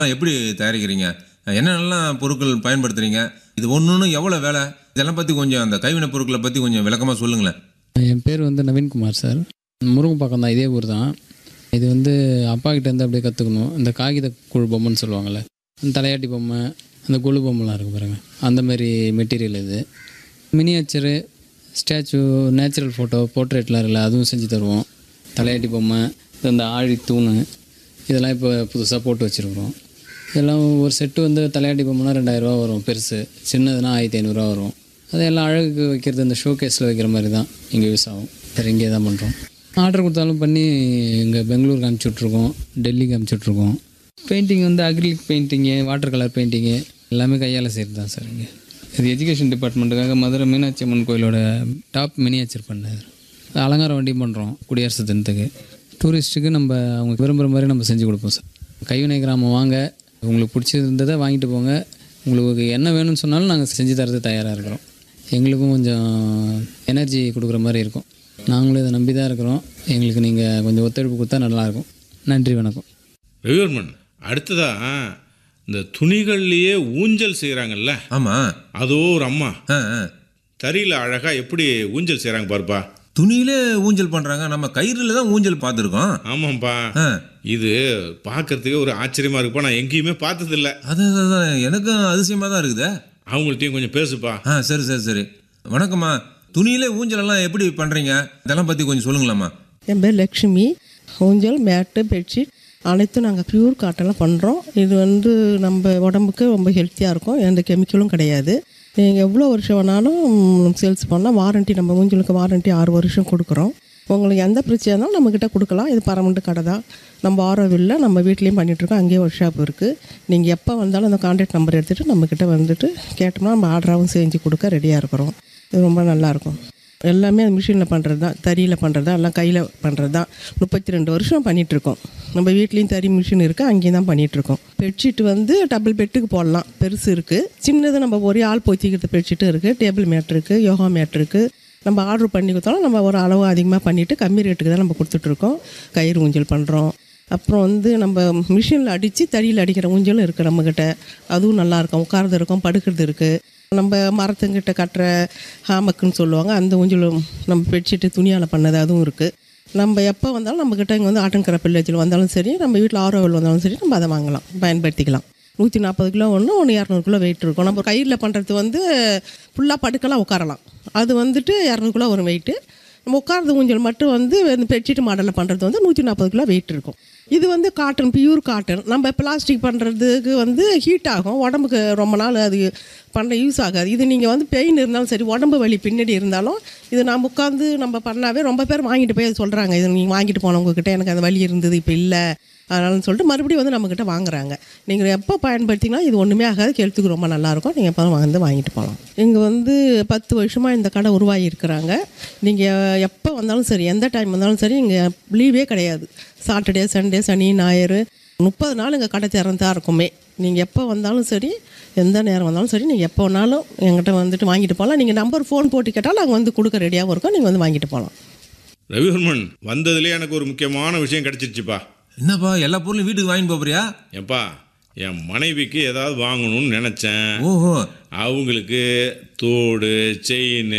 எப்படி தயாரிக்கிறீங்க என்னென்னலாம் பொருட்கள் பயன்படுத்துறீங்க இது ஒன்று எவ்வளோ வேலை இதெல்லாம் பற்றி கொஞ்சம் அந்த கைவினைப் பொருட்களை பற்றி கொஞ்சம் விளக்கமாக சொல்லுங்களேன் என் பேர் வந்து நவீன்குமார் சார் முருங்கப்பாக்கம் தான் இதே ஊர் தான் இது வந்து அப்பா கிட்ட இருந்து அப்படியே கற்றுக்கணும் இந்த காகித குழு பொம்மைன்னு சொல்லுவாங்கள்ல இந்த தலையாட்டி பொம்மை அந்த கொழு பொம்மைலாம் இருக்கு பாருங்க அந்த மாதிரி மெட்டீரியல் இது மினியேச்சரு ஸ்டாச்சு நேச்சுரல் ஃபோட்டோ போர்ட்ரேட்லாம் இருக்குல்ல அதுவும் செஞ்சு தருவோம் தலையாட்டி பொம்மை இந்த ஆழி தூண் இதெல்லாம் இப்போ புதுசாக போட்டு வச்சுருக்குறோம் இதெல்லாம் ஒரு செட்டு வந்து தலையாட்டி பொம்மைனா ரெண்டாயிரரூவா வரும் பெருசு சின்னதுனா ஆயிரத்தி ஐநூறுரூவா வரும் அது எல்லாம் அழகுக்கு வைக்கிறது இந்த ஷோ கேஸில் வைக்கிற மாதிரி தான் இங்கே யூஸ் ஆகும் வேறு இங்கே தான் பண்ணுறோம் ஆர்டர் கொடுத்தாலும் பண்ணி இங்கே பெங்களூருக்கு அனுப்பிச்சுட்ருக்கோம் டெல்லிக்கு அனுப்பிச்சுட்ருக்கோம் பெயிண்டிங் வந்து acrylic painting water colour painting எல்லாமே கையால் செய்கிறது தான் சார் இங்கே இது எஜுகேஷன் டிபார்ட்மெண்ட்டுக்காக மதுரை மீனாட்சி அம்மன் கோயிலோட டாப் மினியேச்சர் பண்ணார் அலங்கார வண்டியும் பண்ணுறோம் குடியரசு தினத்துக்கு டூரிஸ்ட்டுக்கு நம்ம அவங்க விரும்புகிற மாதிரி நம்ம செஞ்சு கொடுப்போம் சார் கைவினை கிராமம் வாங்க உங்களுக்கு பிடிச்சிருந்ததை வாங்கிட்டு போங்க உங்களுக்கு என்ன வேணும்னு சொன்னாலும் நாங்கள் செஞ்சு தரது தயாராக இருக்கிறோம் எங்களுக்கும் கொஞ்சம் எனர்ஜி கொடுக்குற மாதிரி இருக்கும் நாங்களும் இதை நம்பி தான் இருக்கிறோம் எங்களுக்கு நீங்கள் கொஞ்சம் ஒத்துழைப்பு கொடுத்தா நல்லாயிருக்கும் நன்றி வணக்கம் ரவிவர்மன் அடுத்ததா இந்த துணிகள்லேயே ஊஞ்சல் செய்கிறாங்கல்ல ஆமாம் அதோ ஒரு அம்மா ஆ ஆ தறியில் அழகாக எப்படி ஊஞ்சல் செய்கிறாங்க பாருப்பா துணியிலே ஊஞ்சல் பண்ணுறாங்க நம்ம கயிறில் தான் ஊஞ்சல் பார்த்துருக்கோம் ஆமாம்ப்பா ஆ இது பார்க்கறதுக்கு ஒரு ஆச்சரியமா இருக்குப்பா நான் எங்கேயுமே பார்த்ததில்ல அது அது- அதான் எனக்கும் அதிசயமாக தான் இருக்குதே அவங்கள்ட்டையும் கொஞ்சம் பேசுப்பா ஆ சரி சரி சரி வணக்கம்மா துணியிலே ஊஞ்சலெல்லாம் எப்படி பண்ணுறீங்க இதெல்லாம் பற்றி கொஞ்சம் சொல்லுங்களாம்மா என் பேர் லக்ஷ்மி ஊஞ்சல் மேட்டு பெட்ஷீட் அனைத்தும் நாங்கள் ப்யூர் காட்டனில் பண்ணுறோம் இது வந்து நம்ம உடம்புக்கு ரொம்ப ஹெல்த்தியாக இருக்கும் எந்த கெமிக்கலும் கிடையாது நீங்கள் எவ்வளோ வருஷம் வேணாலும் சேல்ஸ் பண்ணால் வாரண்ட்டி நம்ம ஊஞ்சலுக்கு வாரண்ட்டி ஆறு வருஷம் கொடுக்குறோம் உங்களுக்கு எந்த பிரச்சனை இருந்தாலும் நம்மக்கிட்ட கொடுக்கலாம் இது பரமண்டு கடை தான் நம்ம ஆரோவில்ல நம்ம வீட்லேயும் பண்ணிகிட்ருக்கோம் அங்கேயே ஒர்க் ஷாப் இருக்குது நீங்கள் எப்போ வந்தாலும் அந்த கான்டாக்ட் நம்பர் எடுத்துகிட்டு நம்மக்கிட்ட வந்துட்டு கேட்டோம்னா நம்ம ஆர்டராகவும் செஞ்சு கொடுக்க ரெடியாக இருக்கிறோம் இது ரொம்ப நல்லாயிருக்கும் எல்லாமே மிஷினில் பண்ணுறது தான் தறியில் பண்ணுறது தான் எல்லாம் கையில் பண்ணுறது தான் முப்பத்தி ரெண்டு வருஷம் பண்ணிகிட்ருக்கோம் நம்ம வீட்லேயும் தறி மிஷின் இருக்குது அங்கேயும் தான் பண்ணிகிட்ருக்கோம் பெட்ஷீட் வந்து டபுள் பெட்டுக்கு போடலாம் பெருசு இருக்குது சின்னது நம்ம ஒரே ஆள் போத்திக்கிறது பெட்ஷீட்டும் இருக்குது டேபிள் மேட் இருக்குது யோகா மேட் இருக்குது நம்ம ஆர்டர் பண்ணி கொடுத்தாலும் நம்ம ஒரு அளவு அதிகமாக பண்ணிவிட்டு கம்மி ரேட்டுக்கு தான் நம்ம கொடுத்துட்ருக்கோம் கயிறு ஊஞ்சல் பண்ணுறோம் அப்புறம் வந்து நம்ம மிஷினில் அடித்து தறியில் அடிக்கிற ஊஞ்சலும் இருக்குது நம்மக்கிட்ட அதுவும் நல்லாயிருக்கும் உட்கார்றது இருக்கும் படுக்கிறது இருக்குது நம்ம மரத்துங்கிட்ட கட்டுற ஹாமக்குன்னு சொல்லுவாங்க அந்த ஊஞ்சலும் நம்ம பெட்ஷீட்டு துணியால் பண்ணது அதுவும் இருக்குது நம்ம எப்போ வந்தாலும் நம்மக்கிட்ட இங்கே வந்து ஆட்டன்கரை வில்லேஜில் வந்தாலும் சரி நம்ம வீட்டில் ஆரோவில் வந்தாலும் சரி நம்ம அதை வாங்கலாம் பயன்படுத்திக்கலாம் நூற்றி நாற்பது கிலோ ஒன்று ஒன்று இரநூறு கிலோ வெயிட் இருக்கும் நம்ம கயிறில் பண்ணுறது வந்து ஃபுல்லாக படுக்கலாம் உட்காரலாம் அது வந்துட்டு இரநூறு கிலோ வரும் வெயிட்டு நம்ம உட்கார்றது ஊஞ்சல் மட்டும் வந்து இந்த பெட்ஷீட் மாடலில் பண்ணுறது வந்து நூற்றி நாற்பது கிலோ வெயிட் இருக்கும் இது வந்து காட்டன் பியூர் காட்டன் நம்ம பிளாஸ்டிக் பண்ணுறதுக்கு வந்து ஹீட் ஆகும் உடம்புக்கு ரொம்ப நாள் அது பண்ண யூஸ் ஆகாது இது நீங்கள் வந்து பெயின் இருந்தாலும் சரி உடம்பு வலி பின்னாடி இருந்தாலும் இது நம்ம உட்காந்து நம்ம பண்ணாவே ரொம்ப பேர் வாங்கிட்டு போய் சொல்கிறாங்க இது நீங்கள் வாங்கிட்டு போனவங்கக்கிட்ட எனக்கு அந்த வலி இருந்தது இப்போ இல்லை அதனாலன்னு சொல்லிட்டு மறுபடியும் வந்து நம்மக்கிட்ட வாங்குறாங்க நீங்கள் எப்போ பயன்படுத்தினா இது ஒன்றுமே ஆகாது கெழுத்துக்கு ரொம்ப நல்லாயிருக்கும் நீங்கள் எப்போ வந்து வாங்கிட்டு போகலாம் இங்கே வந்து பத்து வருஷமாக இந்த கடை உருவாகி இருக்கிறாங்க நீங்கள் எப்போ வந்தாலும் சரி எந்த டைம் வந்தாலும் சரி இங்கே லீவே கிடையாது சாட்டர்டே சண்டே சனி ஞாயிறு முப்பது நாள் எங்கள் கடை திறந்தா இருக்குமே நீங்கள் எப்போ வந்தாலும் சரி எந்த நேரம் வந்தாலும் சரி நீங்கள் எப்போ வேணாலும் எங்கிட்ட வந்துட்டு வாங்கிட்டு போகலாம் நீங்கள் நம்பர் ஃபோன் போட்டு கேட்டாலும் நாங்கள் வந்து கொடுக்க ரெடியாகவும் இருக்கோம் நீங்கள் வந்து வாங்கிட்டு போகலாம் ரவிவர்மன் வந்ததுலேயே எனக்கு ஒரு முக்கியமான விஷயம் கிடச்சிருச்சுப்பா என்னப்பா எல்லா பொருளும் வீட்டுக்கு வாங்கிட்டு போறியா ஏப்பா என் மனைவிக்கு ஏதாவது வாங்கணும்னு நினச்சேன் ஓஹோ அவங்களுக்கு தோடு செயின்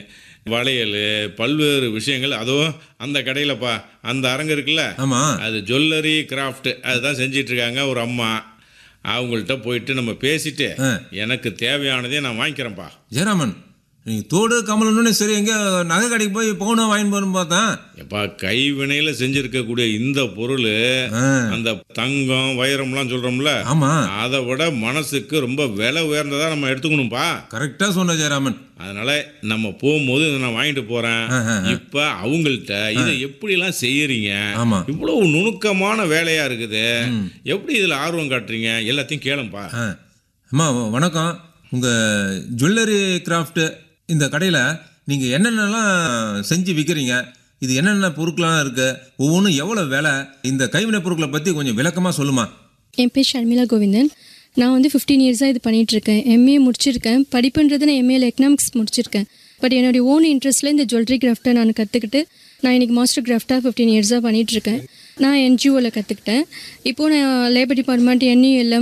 வளையல் பல்வேறு விஷயங்கள் அதுவும் அந்த கடையிலப்பா அந்த அரங்கு இருக்குல்ல ஆமாம் அது ஜுவல்லரி கிராஃப்ட் அதுதான் செஞ்சிட்டு இருக்காங்க ஒரு அம்மா அவங்கள்ட்ட போயிட்டு நம்ம பேசிட்டு ஆ. எனக்கு தேவையானதே நான் வாங்கிக்கிறேன்ப்பா ஜெயராமன் நீ தோடு கமலன்னு சரி எங்கே நகை கடைக்கு போய் பவுனா வாங்கிட்டு போகணும்னு பார்த்தேன் எப்பா கைவினையில் செஞ்சிருக்கக்கூடிய இந்த பொருள் ஆ, அந்த தங்கம் வைரம்லாம் சொல்கிறோம்ல ஆமாம் அதை விட மனசுக்கு ரொம்ப விலை உயர்ந்ததாக நம்ம எடுத்துக்கணும்ப்பா கரெக்டாக சொன்ன ஜெயராமன் அதனால நம்ம போகும்போது இதை நான் வாங்கிட்டு போறேன் ஆ, ஆ, ஆ. இப்ப அவங்கள்ட்ட இதை எப்படிலாம் செய்யறீங்க ஆமா. இவ்வளவு நுணுக்கமான வேலையா இருக்குது எப்படி இதுல ஆர்வம் காட்டுறீங்க எல்லாத்தையும் கேளுப்பா ஆ அம்மா வ- வணக்கம் உங்கள் ஜுவல்லரி கிராஃப்ட் இந்த கடையில் நீங்கள் என்னென்னலாம் செஞ்சு விற்கிறீங்க இது என்னென்ன பொருட்கள்லாம் இருக்குது ஒவ்வொன்றும் எவ்வளோ விலை இந்த கைவினை பொருட்களை பற்றி கொஞ்சம் விளக்கமாக சொல்லுமா என் பேர் ஷர்மிளா கோவிந்தன் நான் வந்து ஃபிஃப்டீன் இயர்ஸாக இது பண்ணிகிட்ருக்கேன் எம்ஏ முடிச்சிருக்கேன் படிப்புன்றது நான் எம்ஏல எக்கனாமிக்ஸ் முடிச்சிருக்கேன் பட் என்னுடைய ஓன் இன்ட்ரெஸ்ட்டில் இந்த ஜுவல்லரி கிராஃப்ட்டை நான் கற்றுக்கிட்டு நான் இன்றைக்கி மாஸ்டர் கிராஃப்டாக ஃபிஃப்டீன் இயர்ஸாக பண்ணிகிட்ருக்கேன் நான் என்ஜிஓவில் கற்றுக்கிட்டேன் இப்போது நான் லேபர் டிபார்ட்மெண்ட் என்இஎல்எம்